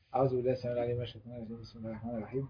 أعوذ بالله السميع العليم من الشيطان الرجيم بسم الله الرحمن الرحيم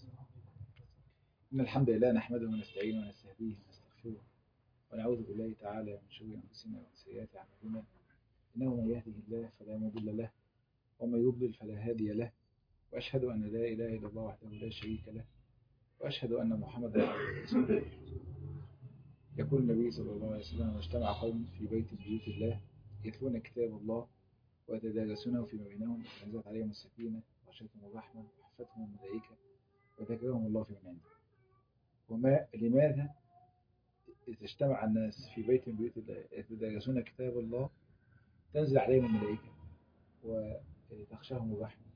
إن الحمد لله نحمده ونستعينه ونستهديه ونستغفره ونعوذ بالله تعالى من شرور أنفسنا ومن سيئات أعمالنا إنه من يهده الله فلا مضل له ومن يضلل فلا هادي له وأشهد أن لا إله إلا الله وحده لا شريك له وأشهد أن محمدا عبده ورسوله يقول النبي صلى الله عليه وسلم واجتمع قوم في بيت من بيوت الله يتلون كتاب الله ويتدارسونه فيما بينهم فنزلت عليهم السكينة وغشيتهم الرحمة وحفتهم الملائكة وذكرهم الله في من عنده وما لماذا إذا اجتمع الناس في بيت من بيوت الله يتدارسون كتاب الله تنزل عليهم الملائكة وتخشاهم الرحمة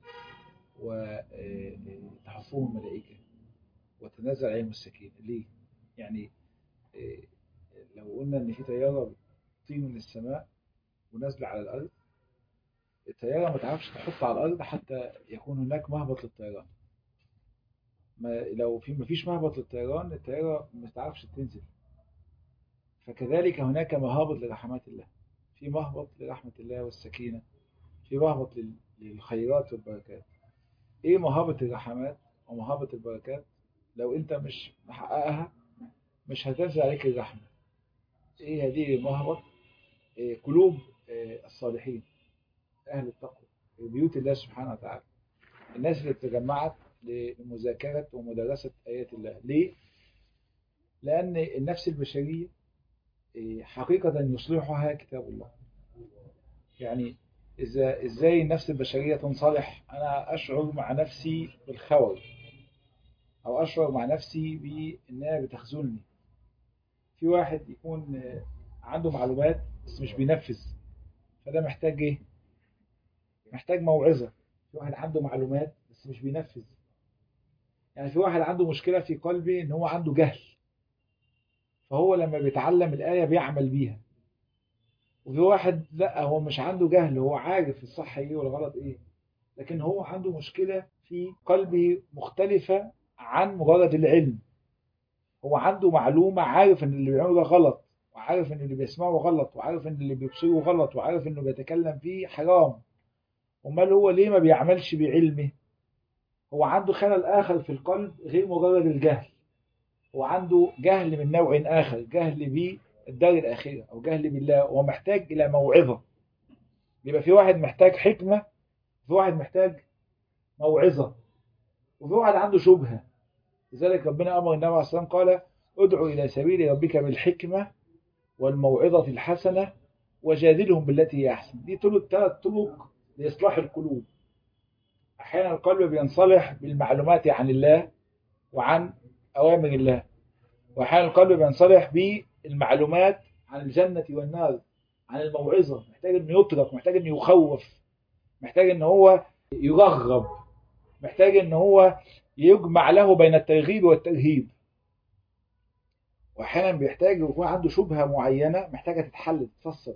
وتحفهم الملائكة وتنزل عليهم السكينة ليه؟ يعني لو قلنا إن في طيارة بتطير من السماء ونازلة على الأرض الطيارة ما تعرفش تحط على الأرض حتى يكون هناك مهبط للطيران ما لو في ما فيش مهبط للطيران الطيارة ما تعرفش تنزل فكذلك هناك مهابط لرحمات الله في مهبط لرحمة الله والسكينة في مهبط للخيرات والبركات ايه مهابط الرحمات ومهابط البركات لو انت مش محققها مش هتنزل عليك الرحمة ايه هذه المهبط إيه قلوب إيه الصالحين أهل التقوى بيوت الله سبحانه وتعالى الناس اللي تجمعت لمذاكرة ومدرسة آيات الله ليه؟ لأن النفس البشرية حقيقة يصلحها كتاب الله يعني إذا إزاي النفس البشرية تنصلح أنا أشعر مع نفسي بالخور أو أشعر مع نفسي بأنها بتخذلني في واحد يكون عنده معلومات بس مش بينفذ فده محتاج إيه؟ محتاج موعظة في واحد عنده معلومات بس مش بينفذ يعني في واحد عنده مشكلة في قلبه ان هو عنده جهل فهو لما بيتعلم الآية بيعمل بيها وفي واحد لا هو مش عنده جهل هو عارف الصح ايه والغلط ايه لكن هو عنده مشكلة في قلبه مختلفة عن مجرد العلم هو عنده معلومة عارف ان اللي بيعمله ده غلط وعارف ان اللي بيسمعه غلط وعارف ان اللي بيبصره غلط وعارف انه بيتكلم فيه حرام امال هو ليه ما بيعملش بعلمه هو عنده خلل آخر في القلب غير مجرد الجهل هو عنده جهل من نوع آخر جهل بالدار الآخرة أو جهل بالله هو محتاج إلى موعظة يبقى في واحد محتاج حكمة في واحد محتاج موعظة وفي واحد عنده شبهة لذلك ربنا أمر النبي عليه الصلاة والسلام قال ادعو إلى سبيل ربك بالحكمة والموعظة الحسنة وجادلهم بالتي هي أحسن دي ثلاث طرق لإصلاح القلوب أحيانا القلب بينصلح بالمعلومات عن الله وعن أوامر الله وأحيانا القلب بينصلح بالمعلومات عن الجنة والنار عن الموعظة محتاج أنه يترك محتاج أنه يخوف محتاج أنه هو يرغب محتاج أنه هو يجمع له بين الترغيب والترهيب وأحيانا بيحتاج يكون عنده شبهة معينة محتاجة تتحل تتفسر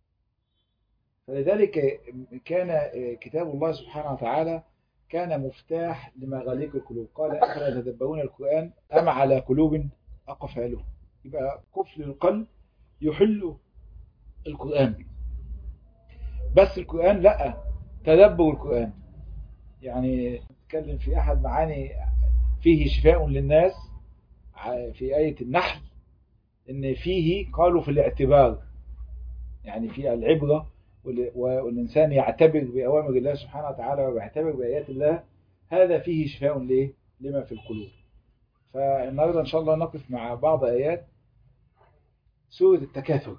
فلذلك كان كتاب الله سبحانه وتعالى كان مفتاح لمغاليق القلوب قال أفلا يتدبرون القرآن أم على قلوب أقفاله يبقى قفل القلب يحل القرآن بس القرآن لا تدبر القرآن يعني نتكلم في أحد معاني فيه شفاء للناس في آية النحل إن فيه قالوا في الاعتبار يعني في العبرة والإنسان يعتبر بأوامر الله سبحانه وتعالى ويعتبر بآيات الله هذا فيه شفاء ليه؟ لما في القلوب فالنهاردة إن شاء الله نقف مع بعض آيات سورة التكاثر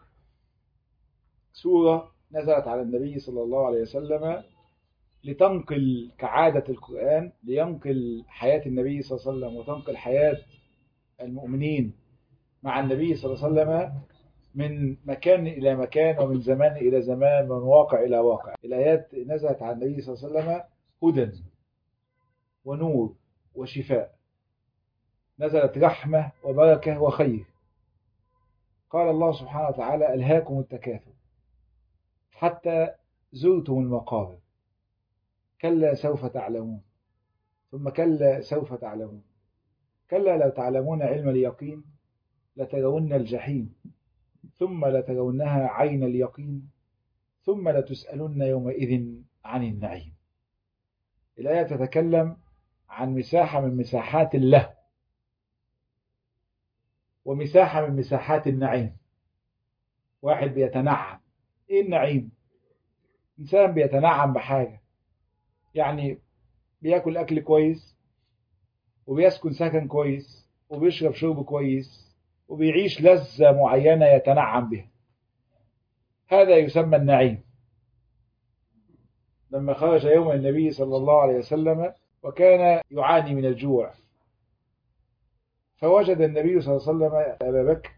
سورة نزلت على النبي صلى الله عليه وسلم لتنقل كعادة القرآن لينقل حياة النبي صلى الله عليه وسلم وتنقل حياة المؤمنين مع النبي صلى الله عليه وسلم من مكان إلى مكان ومن زمان إلى زمان ومن واقع إلى واقع الآيات نزلت على النبي صلى الله عليه وسلم هدى ونور وشفاء نزلت رحمة وبركة وخير قال الله سبحانه وتعالى ألهاكم التكاثر حتى زرتم المقابر كلا سوف تعلمون ثم كلا سوف تعلمون كلا لو تعلمون علم اليقين لترون الجحيم ثم لترونها عين اليقين ثم لتسألن يومئذ عن النعيم الآية تتكلم عن مساحة من مساحات الله ومساحة من مساحات النعيم واحد بيتنعم ايه النعيم انسان بيتنعم بحاجة يعني بياكل اكل كويس وبيسكن سكن كويس وبيشرب شرب كويس وبيعيش لذة معينة يتنعم بها هذا يسمى النعيم لما خرج يوم النبي صلى الله عليه وسلم وكان يعاني من الجوع فوجد النبي صلى الله عليه وسلم أبا بكر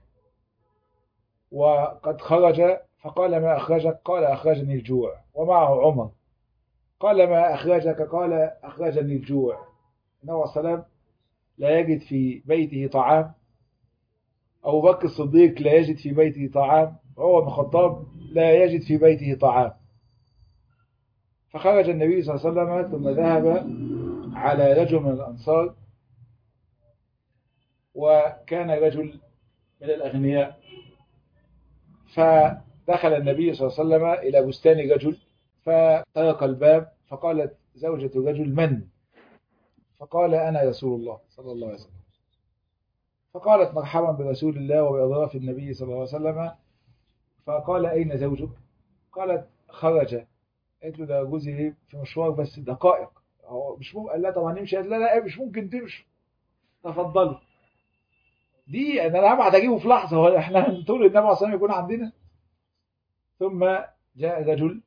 وقد خرج فقال ما أخرجك قال أخرجني الجوع ومعه عمر قال ما أخرجك قال أخرجني الجوع النبي صلى الله عليه وسلم لا يجد في بيته طعام أبو بكر الصديق لا يجد في بيته طعام عمر بن الخطاب لا يجد في بيته طعام فخرج النبي صلى الله عليه وسلم ثم ذهب على رجل من الأنصار وكان رجل من الأغنياء فدخل النبي صلى الله عليه وسلم إلى بستان رجل فطرق الباب فقالت زوجة الرجل من فقال أنا رسول الله صلى الله عليه وسلم فقالت مرحبا برسول الله وبأضراف النبي صلى الله عليه وسلم فقال أين زوجك قالت خرج قالت له ده جوزي في مشوار بس دقائق هو مش ممكن قال لا طبعا نمشي قالت لا لا مش ممكن تمشي تفضلوا دي انا هبعت اجيبه في لحظه هو احنا طول النبي عليه الصلاه يكون عندنا ثم جاء رجل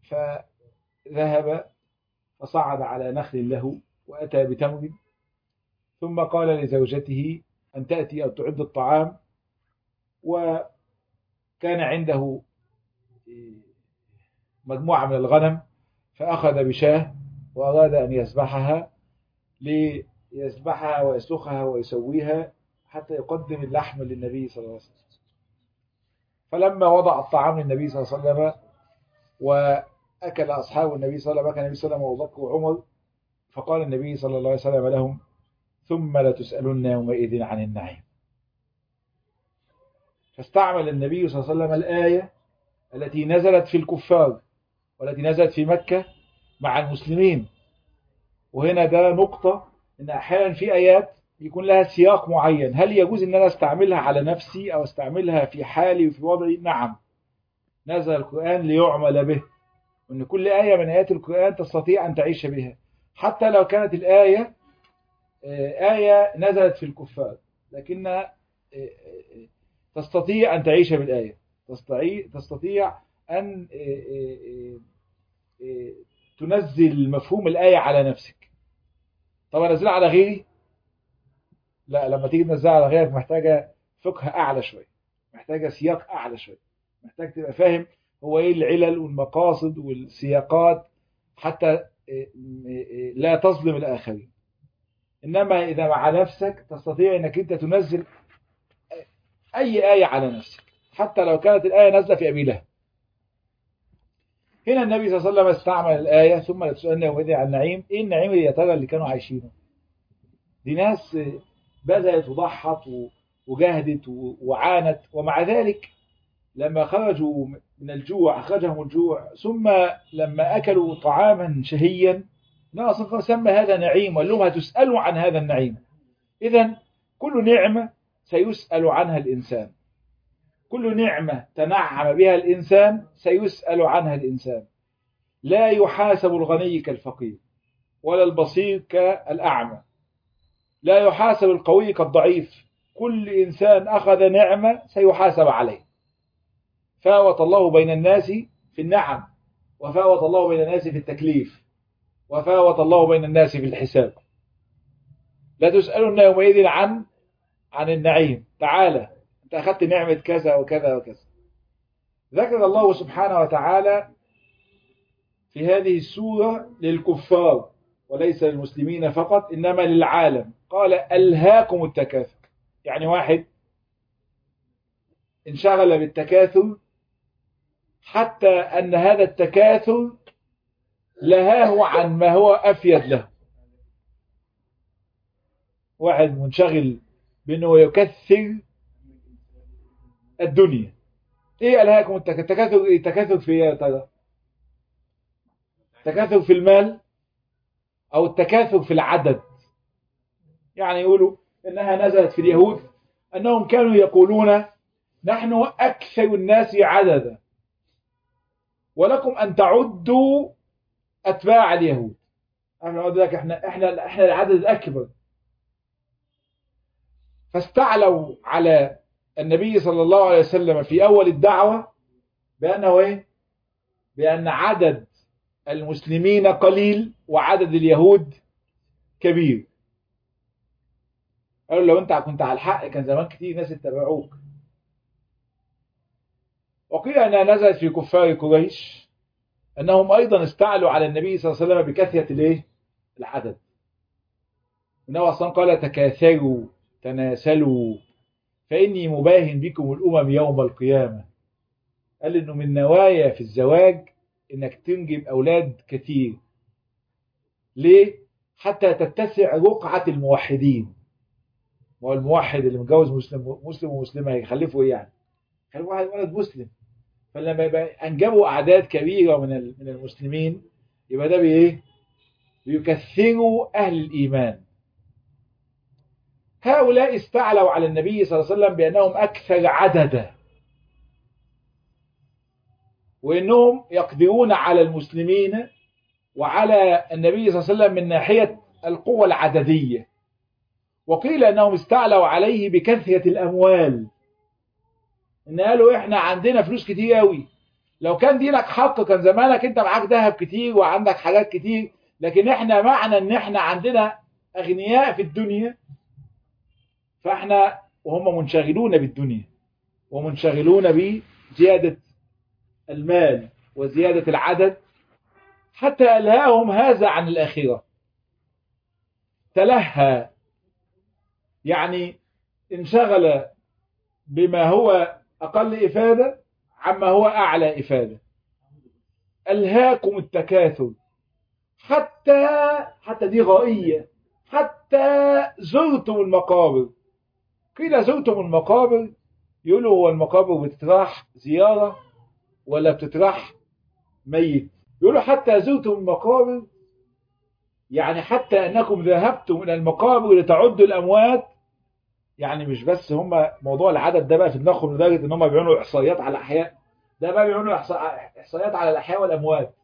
فذهب فصعد على نخل له واتى بتمر ثم قال لزوجته ان تاتي او تعد الطعام وكان عنده مجموعه من الغنم فاخذ بشاه واراد ان يذبحها ليذبحها ويسلخها ويسويها حتى يقدم اللحم للنبي صلى الله عليه وسلم فلما وضع الطعام للنبي صلى الله عليه وسلم وأكل أصحاب النبي صلى الله عليه وسلم كان النبي صلى الله عليه وسلم وأبو بكر وعمر فقال النبي صلى الله عليه وسلم لهم ثم لتسألن يومئذ عن النعيم فاستعمل النبي صلى الله عليه وسلم الآية التي نزلت في الكفار والتي نزلت في مكة مع المسلمين وهنا ده نقطة إن أحيانا في آيات يكون لها سياق معين هل يجوز ان انا استعملها على نفسي او استعملها في حالي وفي وضعي نعم نزل القرآن ليعمل به وان كل آية من آيات القرآن تستطيع ان تعيش بها حتى لو كانت الآية آية نزلت في الكفار لكنها تستطيع ان تعيش بالآية تستطيع ان تنزل مفهوم الآية على نفسك طبعا نزلها على غيري لا لما تيجي تنزلها على غيرك محتاجة فقه أعلى شوية محتاجة سياق أعلى شوية محتاج تبقى فاهم هو إيه العلل والمقاصد والسياقات حتى لا تظلم الآخرين إنما إذا مع نفسك تستطيع أنك أنت تنزل أي آية على نفسك حتى لو كانت الآية نازلة في أبي لهب هنا النبي صلى الله عليه وسلم استعمل الآية ثم لتسألنا يومئذ عن النعيم إيه النعيم اللي يا ترى اللي كانوا عايشينه دي ناس بذلت وضحت وجاهدت وعانت ومع ذلك لما خرجوا من الجوع أخرجهم الجوع ثم لما أكلوا طعاما شهيا ناصر سمى هذا نعيم وقال لهم هتسألوا عن هذا النعيم إذا كل نعمة سيسأل عنها الإنسان كل نعمة تنعم بها الإنسان سيسأل عنها الإنسان لا يحاسب الغني كالفقير ولا البصير كالأعمى لا يحاسب القوي كالضعيف كل إنسان أخذ نعمة سيحاسب عليه فاوت الله بين الناس في النعم وفاوت الله بين الناس في التكليف وفاوت الله بين الناس في الحساب لا تسألون يومئذ عن عن النعيم تعالى أنت أخذت نعمة كذا وكذا وكذا ذكر الله سبحانه وتعالى في هذه السورة للكفار وليس للمسلمين فقط إنما للعالم قال ألهاكم التكاثر يعني واحد انشغل بالتكاثر حتى أن هذا التكاثر لهاه عن ما هو أفيد له واحد منشغل بأنه يكثر الدنيا ايه ألهاكم التكاثر التكاثر ايه التكاثر في ايه ترى تكاثر في المال أو التكاثر في العدد يعني يقولوا إنها نزلت في اليهود أنهم كانوا يقولون نحن أكثر الناس عددا ولكم أن تعدوا أتباع اليهود احنا نقول لك احنا احنا احنا العدد الأكبر فاستعلوا على النبي صلى الله عليه وسلم في أول الدعوة بأنه إيه؟ بأن عدد المسلمين قليل وعدد اليهود كبير قالوا لو انت كنت على الحق كان زمان كتير ناس اتبعوك وقيل انها نزلت في كفار قريش انهم ايضا استعلوا على النبي صلى الله عليه وسلم بكثره الايه العدد النبي اصلا قال تكاثروا تناسلوا فاني مباهن بكم الامم يوم القيامه قال انه من نوايا في الزواج انك تنجب اولاد كثير ليه حتى تتسع رقعه الموحدين ما هو الموحد اللي متجوز مسلم مسلم ومسلمه هيخلفه ايه يعني خلفوا واحد ولد مسلم فلما يبقى انجبوا اعداد كبيره من من المسلمين يبقى ده بايه بيكثروا اهل الايمان هؤلاء استعلوا على النبي صلى الله عليه وسلم بانهم اكثر عددا وانهم يقدرون على المسلمين وعلى النبي صلى الله عليه وسلم من ناحيه القوه العدديه وقيل انهم استعلوا عليه بكثره الاموال ان قالوا احنا عندنا فلوس كتير قوي لو كان دينك حق كان زمانك انت معاك ذهب كتير وعندك حاجات كتير لكن احنا معنى ان احنا عندنا اغنياء في الدنيا فاحنا وهم منشغلون بالدنيا ومنشغلون بزيادة المال وزيادة العدد حتى ألهاهم هذا عن الآخرة تلهى يعني انشغل بما هو أقل إفادة عما هو أعلى إفادة ألهاكم التكاثر حتى حتى دي غائية حتى زرتم المقابر قيل زرتم المقابر يقولوا هو المقابر بتتراح زيارة ولا بتتراح ميت يقولوا حتى زرتم المقابر يعني حتى أنكم ذهبتم إلى المقابر لتعدوا الأموات يعني مش بس هم موضوع العدد ده بقى في دماغهم لدرجه ان هم بيعملوا احصائيات على الاحياء ده بقى بيعملوا احصائيات على الاحياء والاموات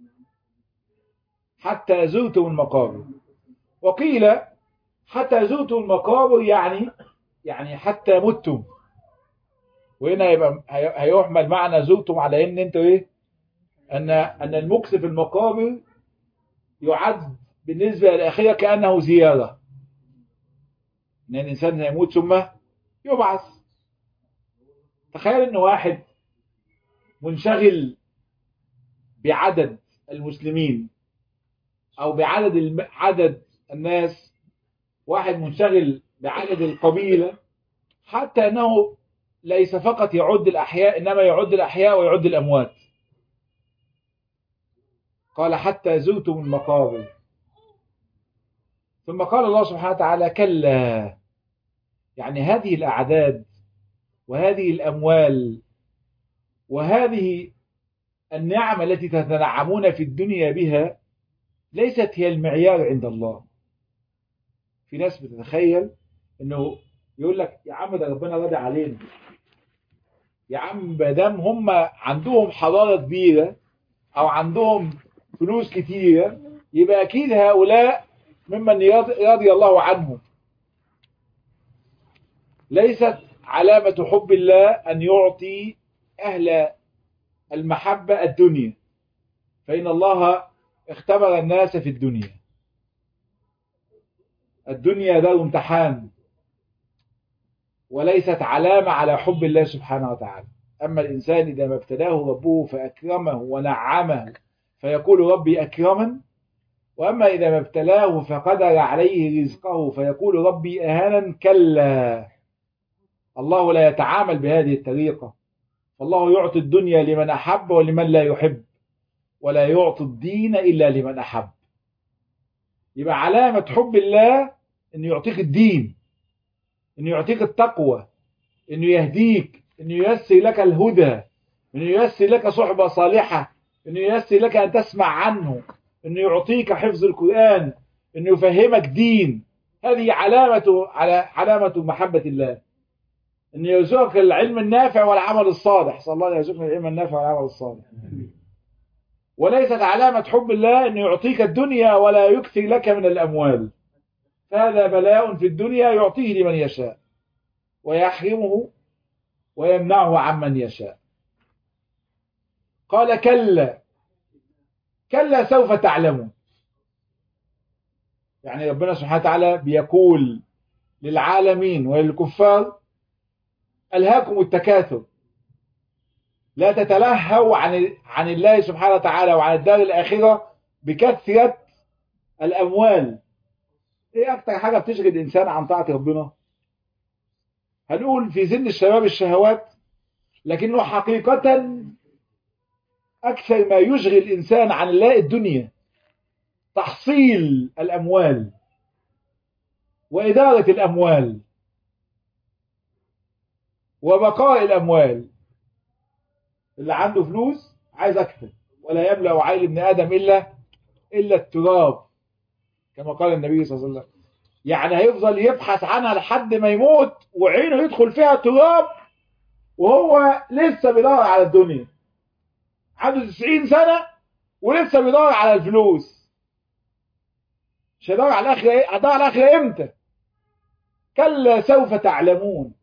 حتى زرتم المقابر وقيل حتى زرتم المقابر يعني يعني حتى متم وهنا يبقى هيحمل معنى زرتم على ان انتوا ايه ان ان المكس في المقابر يعد بالنسبه للاخره كانه زياره ان الانسان هيموت ثم يبعث تخيل ان واحد منشغل بعدد المسلمين او بعدد عدد الناس واحد منشغل بعدد القبيله حتى انه ليس فقط يعد الاحياء انما يعد الاحياء ويعد الاموات قال حتى زرتم المقابر ثم قال الله سبحانه وتعالى كلا يعني هذه الأعداد وهذه الأموال وهذه النعم التي تتنعمون في الدنيا بها ليست هي المعيار عند الله في ناس بتتخيل انه يقول لك يا عم ده ربنا راضي علينا يا عم ما دام هم عندهم حضاره كبيره او عندهم فلوس كتيره يبقى اكيد هؤلاء ممن رضي الله عنهم ليست علامة حب الله أن يعطي أهل المحبة الدنيا فإن الله اختبر الناس في الدنيا الدنيا دار امتحان وليست علامة على حب الله سبحانه وتعالى أما الإنسان إذا ما ابتلاه ربه فأكرمه ونعمه فيقول ربي أكرمن وأما إذا ما ابتلاه فقدر عليه رزقه فيقول ربي أهانا كلا الله لا يتعامل بهذه الطريقة فالله يعطي الدنيا لمن أحب ولمن لا يحب ولا يعطي الدين إلا لمن أحب يبقى علامة حب الله أنه يعطيك الدين أنه يعطيك التقوى أنه يهديك أنه ييسر لك الهدى أنه ييسر لك صحبة صالحة أنه ييسر لك أن تسمع عنه أنه يعطيك حفظ القرآن انه يفهمك دين هذه علامة على علامة محبة الله ان يرزقك العلم النافع والعمل الصالح صلى الله عليه يرزقنا العلم النافع والعمل الصالح وليست علامة حب الله أن يعطيك الدنيا ولا يكثر لك من الأموال هذا بلاء في الدنيا يعطيه لمن يشاء ويحرمه ويمنعه عمن يشاء قال كلا كلا سوف تعلمون يعني ربنا سبحانه وتعالى بيقول للعالمين وللكفار ألهاكم التكاثر لا تتلهوا عن عن الله سبحانه وتعالى وعن الدار الآخرة بكثرة الأموال إيه أكتر حاجة بتشغل الإنسان عن طاعة ربنا هنقول في سن الشباب الشهوات لكنه حقيقة أكثر ما يشغل الإنسان عن الله الدنيا تحصيل الأموال وإدارة الأموال وبقاء الأموال اللي عنده فلوس عايز أكثر ولا يملأ عيل ابن آدم إلا إلا التراب كما قال النبي صلى الله عليه وسلم يعني هيفضل يبحث عنها لحد ما يموت وعينه يدخل فيها تراب وهو لسه بيدور على الدنيا عنده 90 سنة ولسه بيدور على الفلوس مش هيدور على الآخرة إيه؟ هيدور على الآخرة إمتى؟ كلا سوف تعلمون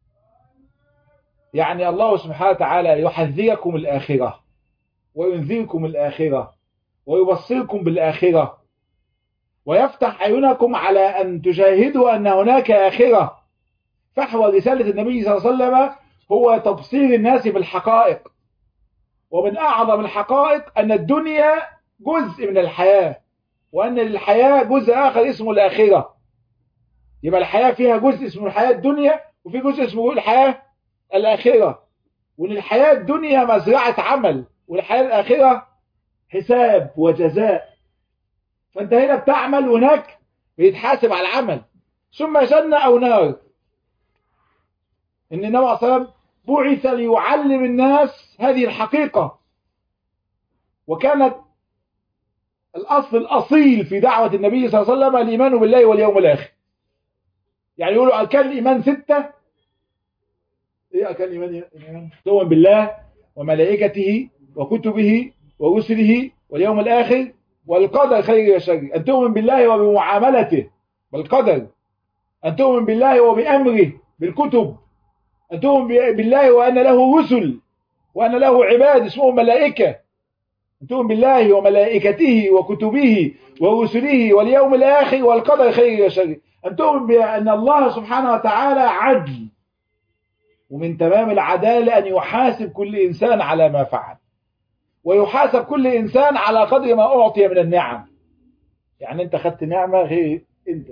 يعني الله سبحانه وتعالى يحذركم الآخرة وينذركم الآخرة ويبصركم بالآخرة ويفتح عيونكم على أن تشاهدوا أن هناك آخرة فحوى رسالة النبي صلى الله عليه وسلم هو تبصير الناس بالحقائق ومن أعظم الحقائق أن الدنيا جزء من الحياة وأن للحياة جزء آخر اسمه الآخرة يبقى الحياة فيها جزء اسمه الحياة الدنيا وفي جزء اسمه الحياة الآخرة وأن الحياة الدنيا مزرعة عمل والحياة الآخرة حساب وجزاء فأنت هنا بتعمل وهناك بيتحاسب على العمل ثم جنة أو نار إن النبي صلى الله عليه وسلم بعث ليعلم الناس هذه الحقيقة وكانت الأصل الأصيل في دعوة النبي صلى الله عليه وسلم الإيمان بالله واليوم الآخر يعني يقولوا أركان الإيمان ستة إيه أركان الإيمان؟ تؤمن بالله وملائكته وكتبه ورسله واليوم الآخر والقدر خير وشر أن تؤمن بالله وبمعاملته بالقدر أن تؤمن بالله وبأمره بالكتب أن تؤمن بالله وأن له رسل وأن له عباد اسمهم ملائكة أن تؤمن بالله وملائكته وكتبه ورسله واليوم الآخر والقدر خير وشر أن تؤمن بأن الله سبحانه وتعالى عدل ومن تمام العدالة أن يحاسب كل إنسان على ما فعل ويحاسب كل إنسان على قدر ما أعطي من النعم يعني أنت خدت نعمة غير أنت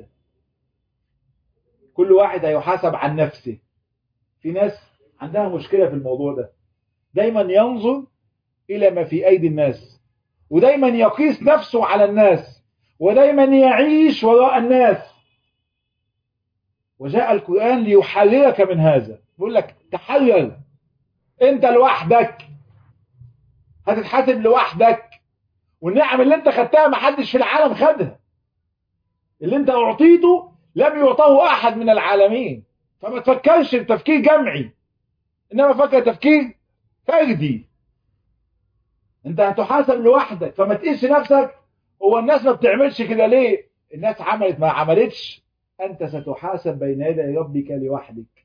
كل واحد هيحاسب عن نفسه في ناس عندها مشكلة في الموضوع ده دايما ينظر إلى ما في أيدي الناس ودايما يقيس نفسه على الناس ودايما يعيش وراء الناس وجاء القرآن ليحررك من هذا يقول لك تحرر انت لوحدك هتتحاسب لوحدك والنعم اللي انت خدتها ما حدش في العالم خدها اللي انت اعطيته لم يعطه احد من العالمين فما تفكرش بتفكير جمعي انما فكر تفكير فردي انت هتحاسب لوحدك فما تقيسش نفسك هو الناس ما بتعملش كده ليه الناس عملت ما عملتش انت ستحاسب بين يدي ربك لوحدك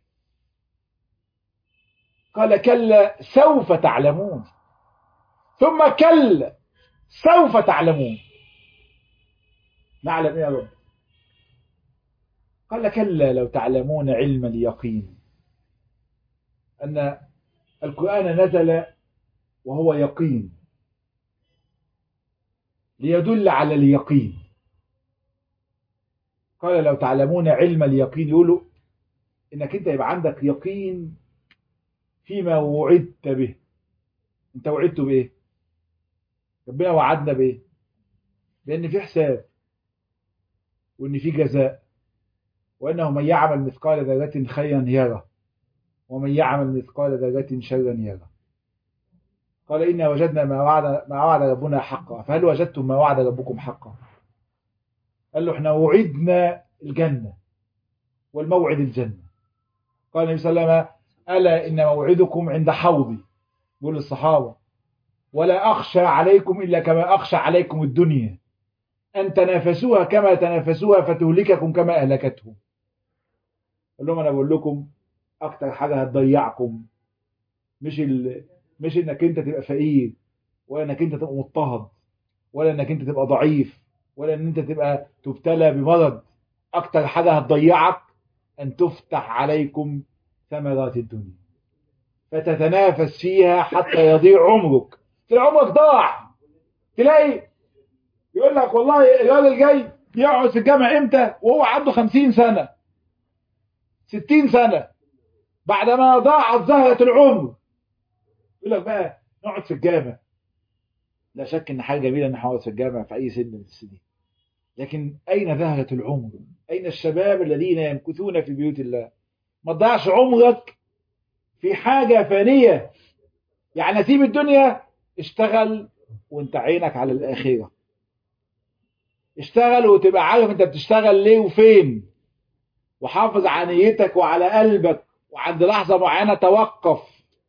قال كلا سوف تعلمون ثم كلا سوف تعلمون نعلم ايه يا رب قال كلا لو تعلمون علم اليقين أن القرآن نزل وهو يقين ليدل على اليقين قال لو تعلمون علم اليقين يقولوا انك انت يبقى عندك يقين فيما وعدت به انت وعدت بايه ربنا وعدنا بايه بان في حساب وان في جزاء وانه من يعمل مثقال ذره خيرا يره ومن يعمل مثقال ذره شرا يره قال إنا وجدنا ما وعد ما وعد ربنا حقا فهل وجدتم ما وعد ربكم حقا قال له احنا وعدنا الجنة والموعد الجنة قال النبي صلى الله عليه وسلم ألا إن موعدكم عند حوضي يقول للصحابة ولا أخشى عليكم إلا كما أخشى عليكم الدنيا أن تنافسوها كما تنافسوها فتهلككم كما أهلكتهم قال لهم أنا بقول لكم أكتر حاجة هتضيعكم مش ال... مش إنك أنت تبقى فقير ولا إنك أنت تبقى مضطهد ولا إنك أنت تبقى ضعيف ولا إن أنت تبقى تبتلى بمرض أكتر حاجة هتضيعك أن تفتح عليكم ثمرات الدنيا فتتنافس فيها حتى يضيع عمرك تلاقي عمرك ضاع تلاقي يقول لك والله الراجل جاي يقعد في الجامع امتى وهو عنده خمسين سنة ستين سنة بعدما ضاعت زهرة العمر يقول لك بقى نقعد في الجامع لا شك ان حاجة جميلة ان نقعد في الجامع في اي سن من السنين لكن اين زهرة العمر اين الشباب الذين يمكثون في بيوت الله ما تضيعش عمرك في حاجة فانية يعني سيب الدنيا اشتغل وانت عينك على الآخرة اشتغل وتبقى عارف انت بتشتغل ليه وفين وحافظ على نيتك وعلى قلبك وعند لحظة معينة توقف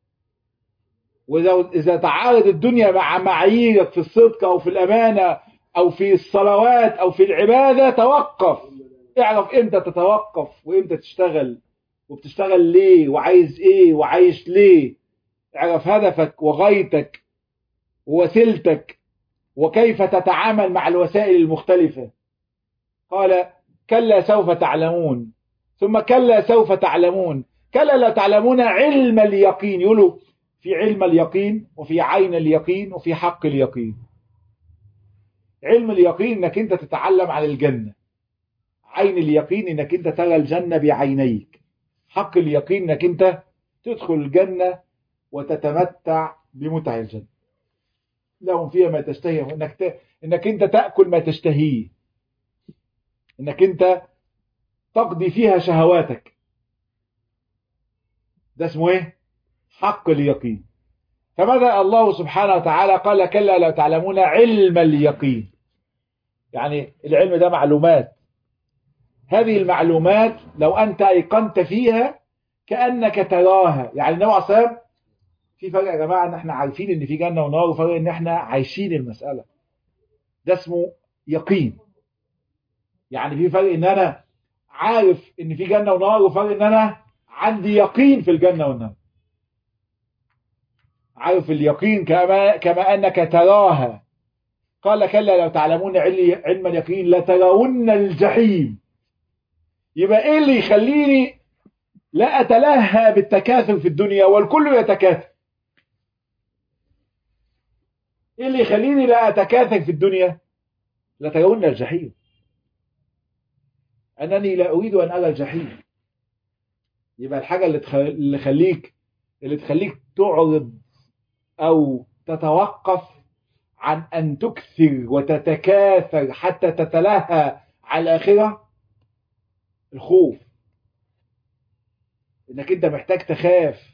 وإذا إذا تعارض الدنيا مع معاييرك في الصدق أو في الأمانة أو في الصلوات أو في العبادة توقف اعرف امتى تتوقف وامتى تشتغل وبتشتغل ليه وعايز ايه وعايش ليه اعرف هدفك وغايتك ووسيلتك وكيف تتعامل مع الوسائل المختلفة قال كلا سوف تعلمون ثم كلا سوف تعلمون كلا لا تعلمون علم اليقين يقولوا في علم اليقين وفي عين اليقين وفي حق اليقين علم اليقين انك انت تتعلم عن الجنة عين اليقين انك انت ترى الجنة بعينيك حق اليقين انك انت تدخل الجنة وتتمتع بمتع الجنة لهم فيها ما تشتهي انك ت... انك انت تاكل ما تشتهيه انك انت تقضي فيها شهواتك ده اسمه ايه حق اليقين فماذا الله سبحانه وتعالى قال كلا لا تعلمون علم اليقين يعني العلم ده معلومات هذه المعلومات لو أنت أيقنت فيها كأنك تراها يعني النبي عليه الصلاة في فرق يا جماعة ان احنا عارفين ان في جنة ونار وفرق ان احنا عايشين المسألة ده اسمه يقين يعني في فرق ان انا عارف ان في جنة ونار وفرق ان انا عندي يقين في الجنة والنار عارف اليقين كما, كما انك تراها قال كلا لو تعلمون علم اليقين لترون الجحيم يبقى ايه اللي يخليني لا اتلهى بالتكاثر في الدنيا والكل يتكاثر ايه اللي يخليني لا اتكاثر في الدنيا لترون الجحيم انني لا اريد ان ارى الجحيم يبقى الحاجه اللي تخ... اللي خليك اللي تخليك تعرض او تتوقف عن ان تكثر وتتكاثر حتى تتلهى على الاخره الخوف انك انت محتاج تخاف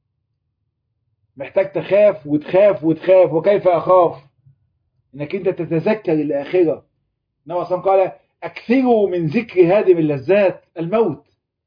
محتاج تخاف وتخاف وتخاف وكيف أخاف إنك أنت تتذكر الآخرة النبي صلى الله عليه وسلم قال أكثروا من ذكر هادم اللذات الموت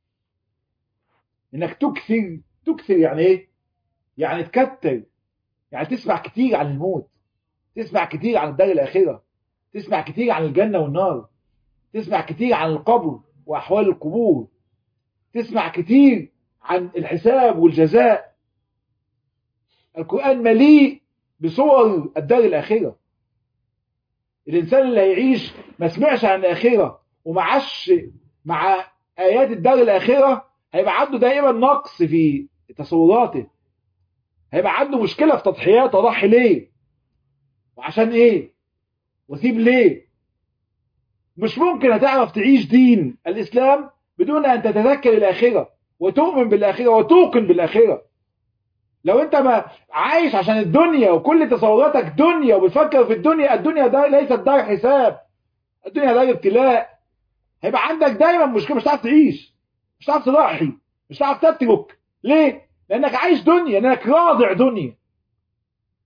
إنك تكثر تكثر يعني إيه؟ يعني تكتر يعني تسمع كتير عن الموت تسمع كتير عن الدار الآخرة تسمع كتير عن الجنة والنار تسمع كتير عن القبر وأحوال القبور تسمع كتير عن الحساب والجزاء القرآن مليء بصور الدار الآخرة الإنسان اللي هيعيش ما سمعش عن الآخرة وما عاش مع آيات الدار الآخرة هيبقى عنده دائما نقص في تصوراته هيبقى عنده مشكلة في تضحيات أضحي ليه وعشان إيه وسيب ليه مش ممكن هتعرف تعيش دين الإسلام بدون أن تتذكر الآخرة وتؤمن بالآخرة وتوقن بالآخرة لو انت ما عايش عشان الدنيا وكل تصوراتك دنيا وبتفكر في الدنيا الدنيا ده ليست دار حساب الدنيا دار ابتلاء هيبقى عندك دايما مشكله مش هتعرف تعيش مش هتعرف تضحي مش هتعرف تترك ليه لانك عايش دنيا لانك راضع دنيا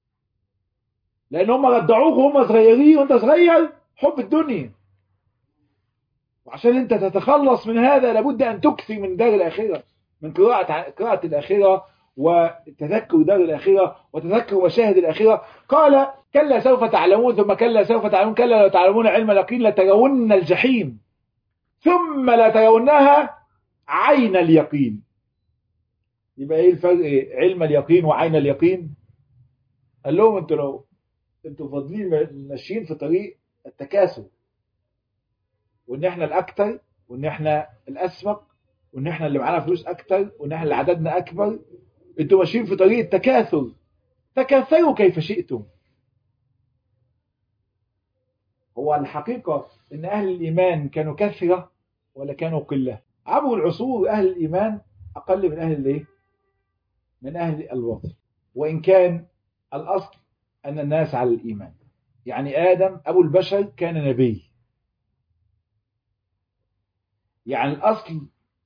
لان هم رضعوك وهم صغيرين وانت صغير حب الدنيا عشان انت تتخلص من هذا لابد ان تكثر من دار الاخره من قراءه قراءه الاخره وتذكر دار الاخره وتذكر مشاهد الاخره قال كلا سوف تعلمون ثم كلا سوف تعلمون كلا لو تعلمون علم اليقين لترون الجحيم ثم لا ترونها عين اليقين يبقى ايه الفرق إيه؟ علم اليقين وعين اليقين قال لهم انتوا لو انتوا فاضلين ماشيين في طريق التكاثر وان احنا الاكثر وان احنا الاسبق وان احنا اللي معانا فلوس اكثر وان احنا اللي عددنا اكبر انتوا ماشيين في طريق التكاثر تكاثروا كيف شئتم هو الحقيقة ان اهل الايمان كانوا كثرة ولا كانوا قلة عبر العصور اهل الايمان اقل من اهل الايه من اهل الوطن وان كان الاصل ان الناس على الايمان يعني ادم ابو البشر كان نبي يعني الاصل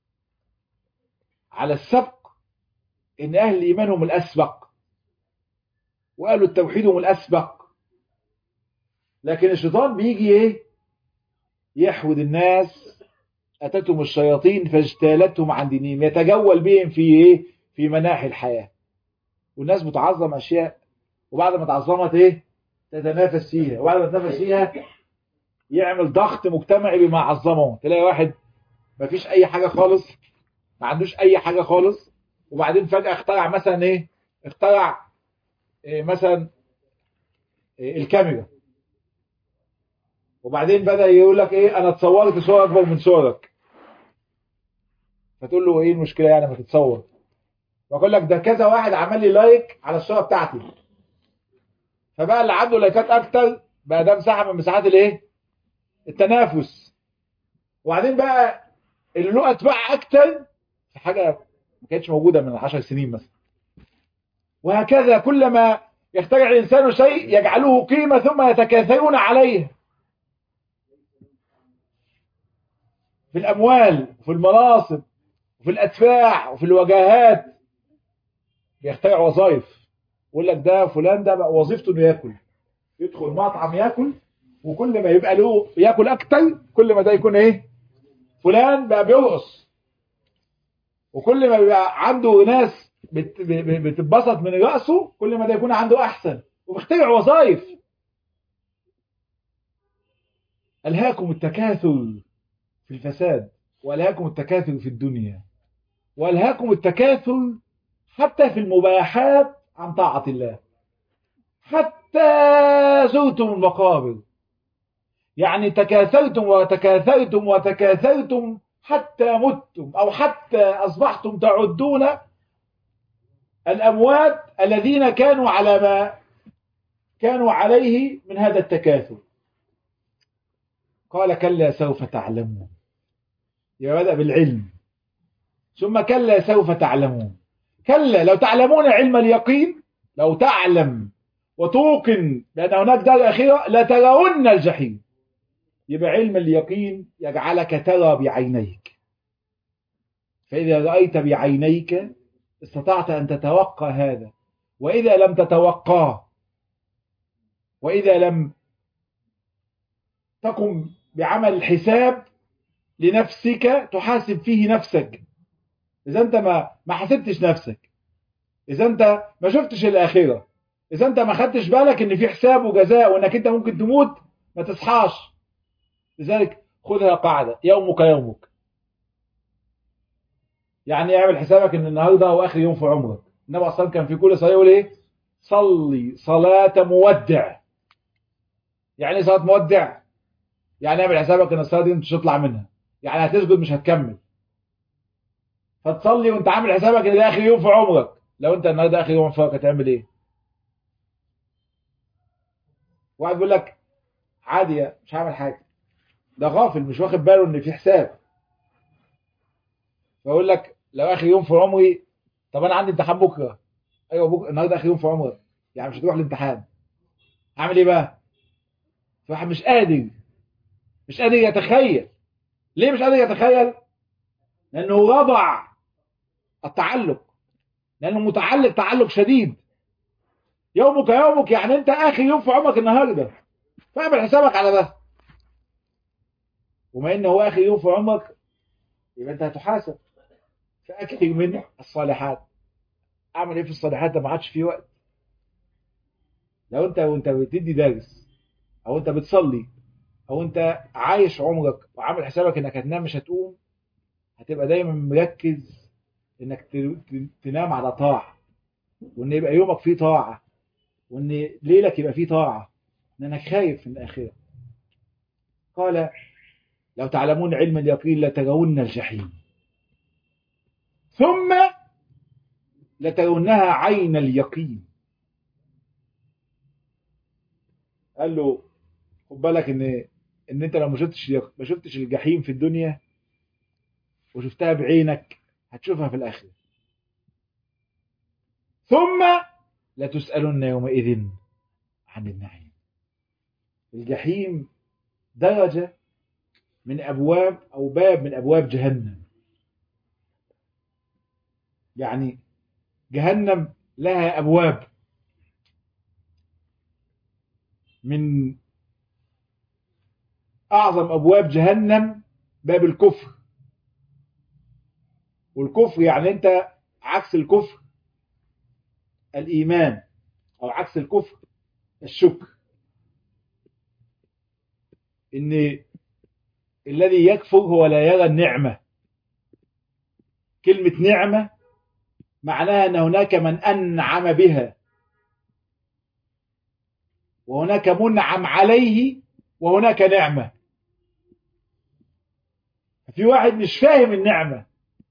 على السبق ان اهل الايمان هم الاسبق وقالوا التوحيد هم الاسبق لكن الشيطان بيجي ايه يحود الناس اتتهم الشياطين فاجتالتهم عن دينهم يتجول بهم في ايه في مناحي الحياه والناس بتعظم اشياء وبعد ما تعظمت ايه تتنافس فيها وبعد ما تتنافس فيها يعمل ضغط مجتمعي بما عظمه تلاقي واحد ما فيش اي حاجه خالص ما عندوش اي حاجه خالص وبعدين فجاه اخترع مثلا ايه اخترع إيه مثلا إيه الكاميرا وبعدين بدا يقول لك ايه انا اتصورت صور اكبر من صورك فتقول له ايه المشكله يعني ما تتصور بقول لك ده كذا واحد عمل لي لايك على الصوره بتاعتي فبقى اللي عنده لايكات اكتر بقى ده مساحه من مساحات الايه التنافس وبعدين بقى اللي له اتباع اكتر في حاجه ما كانتش موجوده من 10 سنين مثلا وهكذا كلما يخترع الانسان شيء يجعله قيمه ثم يتكاثرون عليه في الاموال وفي المناصب وفي الاتباع وفي الوجاهات بيخترع وظائف يقول لك ده فلان ده بقى وظيفته انه ياكل يدخل مطعم ياكل وكل ما يبقى له ياكل اكتر كل ما ده يكون ايه فلان بقى بيرقص وكل ما بيبقى عنده ناس بت- ب- بتتبسط من رأسه كل ما ده يكون عنده احسن وبيخترع وظائف ألهاكم التكاثر في الفساد وألهاكم التكاثر في الدنيا وألهاكم التكاثر حتى في المباحات عن طاعة الله حتى زرتم المقابر يعني تكاثرتم وتكاثرتم وتكاثرتم حتى متم أو حتى أصبحتم تعدون الأموات الذين كانوا على ما كانوا عليه من هذا التكاثر قال كلا سوف تعلمون يا بدأ بالعلم ثم كلا سوف تعلمون كلا لو تعلمون علم اليقين لو تعلم وتوقن بأن هناك دار أخيرة لترون الجحيم يبقى علم اليقين يجعلك ترى بعينيك فإذا رأيت بعينيك استطعت أن تتوقع هذا وإذا لم تتوقع وإذا لم تقم بعمل الحساب لنفسك تحاسب فيه نفسك إذا أنت ما ما حسبتش نفسك إذا أنت ما شفتش الآخرة إذا أنت ما خدتش بالك إن في حساب وجزاء وإنك أنت ممكن تموت ما تصحاش لذلك خذها قاعدة يومك يومك يعني اعمل حسابك ان النهارده هو اخر يوم في عمرك النبي اصلا كان في كل صلاه يقول ايه صلي صلاه مودع يعني ايه صلاه مودع يعني اعمل حسابك ان الصلاه دي انت مش هتطلع منها يعني هتسجد مش هتكمل فتصلي وانت عامل حسابك ان ده اخر يوم في عمرك لو انت النهارده اخر يوم في عمرك هتعمل ايه واحد بيقول لك عادي مش هعمل حاجه ده غافل مش واخد باله ان في حساب فيقول لك لو اخر يوم في عمري طب انا عندي امتحان بكره ايوه بكره النهارده اخر يوم في عمرك يعني مش هتروح الامتحان اعمل ايه بقى فواحد مش قادر مش قادر يتخيل ليه مش قادر يتخيل لانه وضع التعلق لانه متعلق تعلق شديد يومك يومك يعني انت اخر يوم في عمرك النهارده فاعمل حسابك على ده وما انه هو اخر يوم في عمرك يبقى انت هتحاسب فاكثر من الصالحات اعمل ايه في الصالحات ده ما عادش في وقت لو انت وانت بتدي درس او انت بتصلي او انت عايش عمرك وعامل حسابك انك هتنام مش هتقوم هتبقى دايما مركز انك تنام على طاعه وان يبقى يومك فيه طاعه وان ليلك يبقى فيه طاعه لانك خايف من الاخره قال لو تعلمون علم اليقين لترون الجحيم ثم لترونها عين اليقين قال له خد بالك ان ان انت لو ما شفتش ما شفتش الجحيم في الدنيا وشفتها بعينك هتشوفها في الاخره ثم لتسالن يومئذ عن النعيم الجحيم درجه من ابواب او باب من ابواب جهنم يعني جهنم لها ابواب من اعظم ابواب جهنم باب الكفر والكفر يعني انت عكس الكفر الايمان او عكس الكفر الشكر ان الذي يكفر هو لا يرى النعمه كلمه نعمه معناها ان هناك من انعم بها وهناك منعم عليه وهناك نعمه في واحد مش فاهم النعمه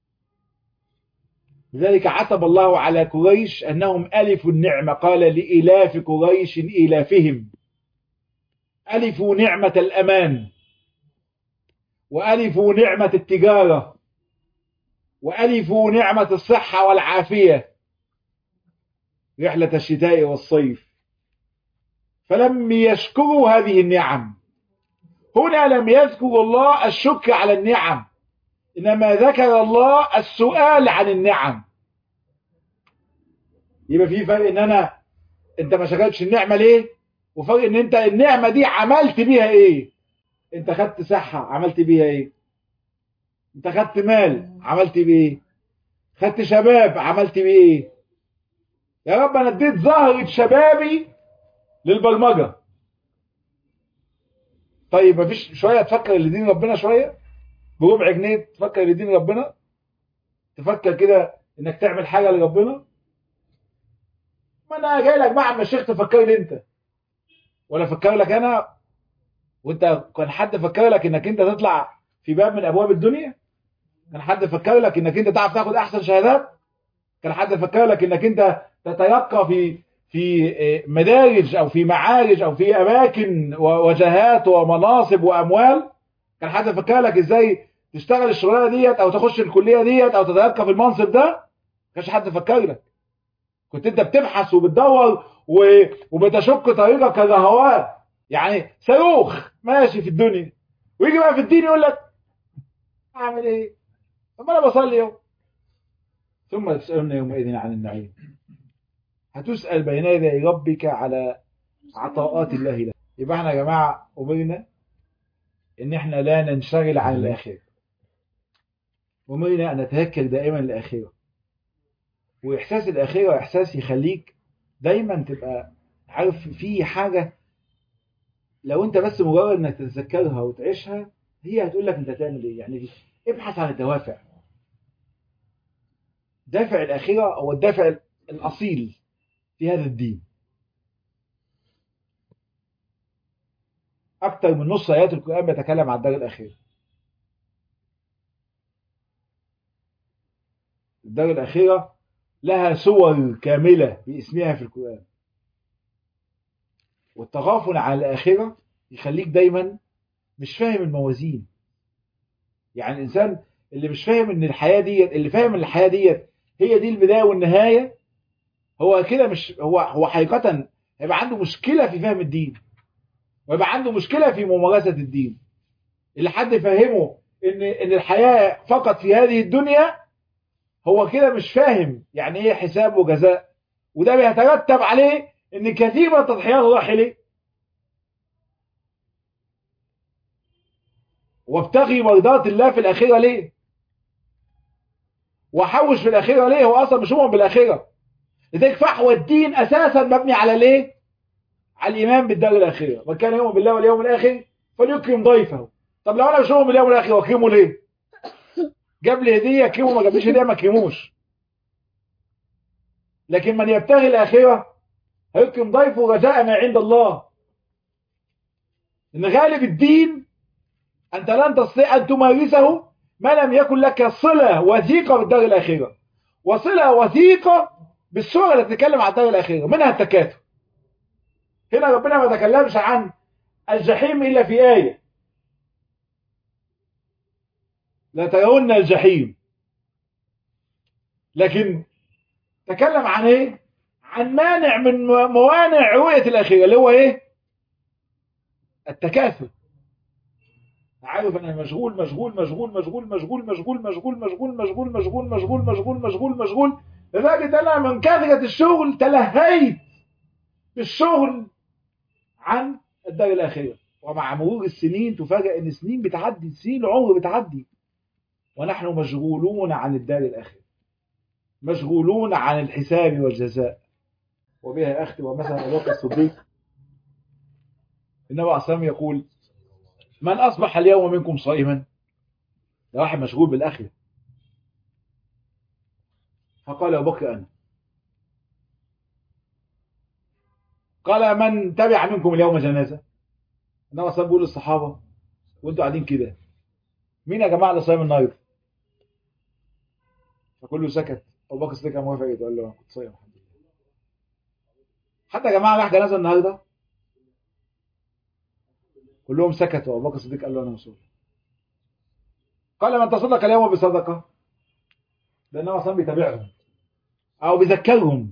لذلك عتب الله على قريش انهم الفوا النعمه قال لالاف قريش الافهم الفوا نعمه الامان والفوا نعمه التجاره والفوا نعمه الصحه والعافيه رحله الشتاء والصيف فلم يشكروا هذه النعم هنا لم يذكر الله الشكر على النعم انما ذكر الله السؤال عن النعم يبقى في فرق ان انا انت ما شكرتش النعمه ليه وفرق ان انت النعمه دي عملت بيها ايه انت خدت صحه عملت بيها ايه انت خدت مال عملت بيه ايه خدت شباب عملت بيه ايه يا رب انا اديت زهره شبابي للبرمجه طيب مفيش شويه تفكر لدين ربنا شويه بربع جنيه تفكر لدين ربنا تفكر كده انك تعمل حاجه لربنا ما انا جاي لك بقى عم الشيخ تفكر لي انت ولا افكر لك انا وانت كان حد فكر لك انك انت تطلع في باب من ابواب الدنيا كان حد فكر لك انك انت تعرف تاخد احسن شهادات كان حد فكر لك انك انت تتيقى في في مدارج او في معارج او في اماكن ووجهات ومناصب واموال كان حد فكر لك ازاي تشتغل الشغلانه ديت او تخش الكليه ديت او تتيقى في المنصب ده ما كانش حد فكر لك كنت انت بتبحث وبتدور وبتشق طريقك كالهواء يعني صاروخ ماشي في الدنيا ويجي بقى في الدين يقول لك اعمل ايه طب انا بصلي يوم ثم تسالون يومئذ عن النعيم هتسال بين يدي ربك على عطاءات الله لك يبقى احنا يا جماعه امرنا ان احنا لا ننشغل عن الاخره امرنا ان نتذكر دائما الاخره واحساس الاخره احساس يخليك دايما تبقى عارف في حاجه لو انت بس مجرد انك تتذكرها وتعيشها هي هتقول لك انت هتعمل ايه يعني ابحث عن الدوافع دافع الاخره هو الدافع الاصيل في هذا الدين اكثر من نص ايات القران بيتكلم عن الدار الاخيره الدار الاخيره لها صور كامله باسمها في القران والتغافل عن الآخرة يخليك دايما مش فاهم الموازين يعني الإنسان اللي مش فاهم إن الحياة ديت اللي فاهم إن الحياة ديت هي دي البداية والنهاية هو كده مش هو هو حقيقة هيبقى عنده مشكلة في فهم الدين ويبقى عنده مشكلة في ممارسة الدين اللي حد يفهمه إن إن الحياة فقط في هذه الدنيا هو كده مش فاهم يعني إيه حساب وجزاء وده بيترتب عليه ان كثير من التضحيات راح ليه وابتغي مرضات الله في الآخرة ليه وحوش في الآخرة ليه هو أصلا مش مؤمن بالآخرة لذلك فحوى الدين أساسا مبني على ليه على الإيمان بالدار الآخرة من كان يؤمن بالله واليوم الآخر فليكرم ضيفه طب لو أنا مش مؤمن باليوم الآخر وأكرمه ليه جاب لي هدية أكرمه ما جابليش هدية ما أكرموش لكن من يبتغي الآخرة هيكرم ضيفه رجاء ما عند الله إن غالب الدين أنت لن تستطيع أن تمارسه ما لم يكن لك صلة وثيقة بالدار الآخرة وصلة وثيقة بالصورة التي تتكلم عن الدار الآخرة منها التكاتف هنا ربنا ما تكلمش عن الجحيم إلا في آية لا ترون الجحيم لكن تكلم عن ايه عن مانع من موانع رؤية الأخيرة اللي هو ايه التكاثر عارف انا مشغول مشغول مشغول مشغول مشغول مشغول مشغول مشغول مشغول مشغول مشغول مشغول مشغول مشغول لدرجة انا من كثرة الشغل تلهيت بالشغل عن الدار الأخيرة ومع مرور السنين تفاجأ ان السنين بتعدي سنين العمر بتعدي ونحن مشغولون عن الدار الآخرة مشغولون عن الحساب والجزاء وبها أختم ومثلا أبو بكر الصديق النبي عليه الصلاة يقول من أصبح اليوم منكم صائما ده واحد مشغول بالآخرة فقال أبو بكر أنا قال من تبع منكم اليوم جنازة النبي عليه الصلاة بيقول للصحابة وانتوا قاعدين كده مين يا جماعة اللي صايم النهارده فكله سكت ابو بكر الصديق قام وافق قال له كنت صايم الحمد لله حتى يا جماعه راح جنازه النهارده كلهم سكتوا ابو بكر الصديق قال له انا مسؤول قال من تصدق اليوم بصدقه لانه اصلا بيتابعهم او بيذكرهم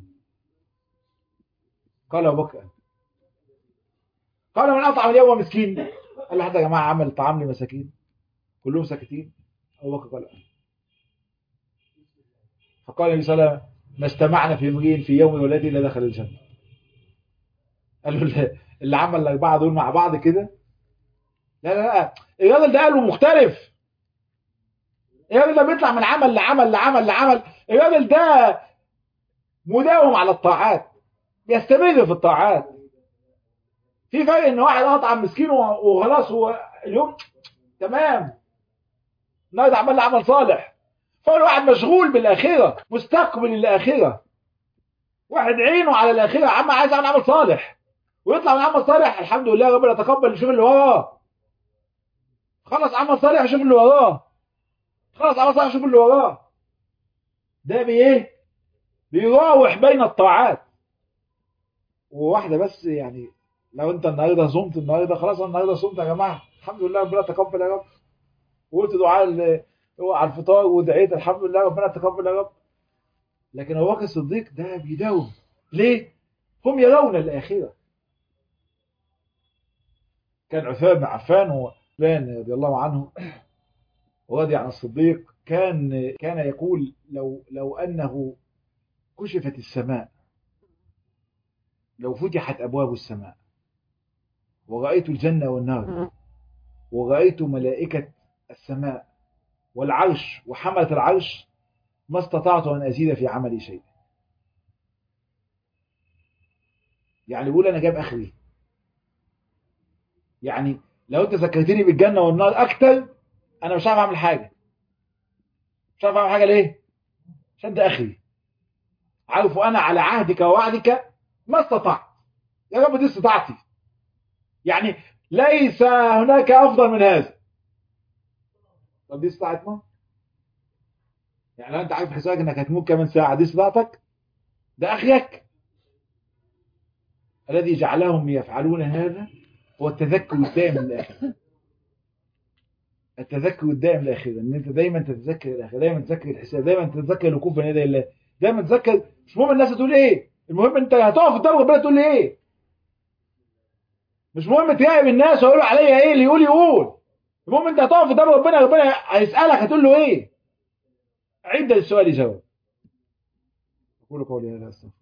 قال ابو بكر قال من اطعم اليوم مسكين قال له حتى يا جماعه عمل طعام لمساكين كلهم ساكتين ابو بكر قال أنا. فقال النبي صلى الله عليه وسلم ما استمعنا في امرئ في يوم ولادي الا دخل الجنه قال له اللي عمل الاربعه دول مع بعض كده لا لا لا الراجل ده قلبه مختلف الراجل ده بيطلع من عمل لعمل لعمل لعمل الراجل ده مداوم على الطاعات يستمر في الطاعات في فرق ان واحد اطعم مسكين وخلاص هو اليوم تمام النهارده عمل عمل صالح فهو واحد مشغول بالآخرة مستقبل الآخرة واحد عينه على الآخرة عم عايز يعمل عمل صالح ويطلع من عمل صالح الحمد لله ربنا يتقبل يشوف اللي وراه خلص عمل صالح يشوف اللي وراه خلص عمل صالح يشوف اللي وراه ده بايه بيراوح بين الطاعات وواحدة بس يعني لو انت النهارده صمت النهارده خلاص انا النهارده صمت يا جماعه الحمد لله ربنا تقبل يا رب وقلت دعاء على الفطار ودعيت الحمد لله ربنا تقبل يا رب لكن ابو بكر الصديق ده بيداوم ليه؟ هم يرون الاخره كان عثمان بن عفان وفلان رضي الله عنه ورضي عن الصديق كان كان يقول لو لو انه كشفت السماء لو فتحت ابواب السماء ورأيت الجنة والنار ورأيت ملائكة السماء والعرش وحملة العرش ما استطعت أن أزيد في عملي شيء يعني بيقول أنا جايب آخري يعني لو أنت ذكرتني بالجنة والنار أكتر أنا مش عارف أعمل حاجة مش عارف أعمل حاجة ليه؟ عشان ده آخري عارف وأنا على عهدك ووعدك ما استطعت يا رب دي استطاعتي يعني ليس هناك أفضل من هذا طب دي استطاعتنا يعني لو انت عارف حسابك انك هتموت كمان ساعة دي استطاعتك ده اخيك الذي جعلهم يفعلون هذا هو التذكر الدائم للآخرة التذكر الدائم للآخرة ان انت دايما تتذكر الآخرة دايما تتذكر الحساب دايما تتذكر الوقوف بين يدي الله دايما تتذكر مش مهم الناس تقول ايه المهم انت هتقف قدام ربنا تقول لي ايه مش مهم تراقب الناس ويقولوا عليا ايه اللي يقول يقول المهم انت هتقف قدام ربنا ربنا هيسألك هتقول له ايه عند السؤال جواب أقول قولي هذا أستغفر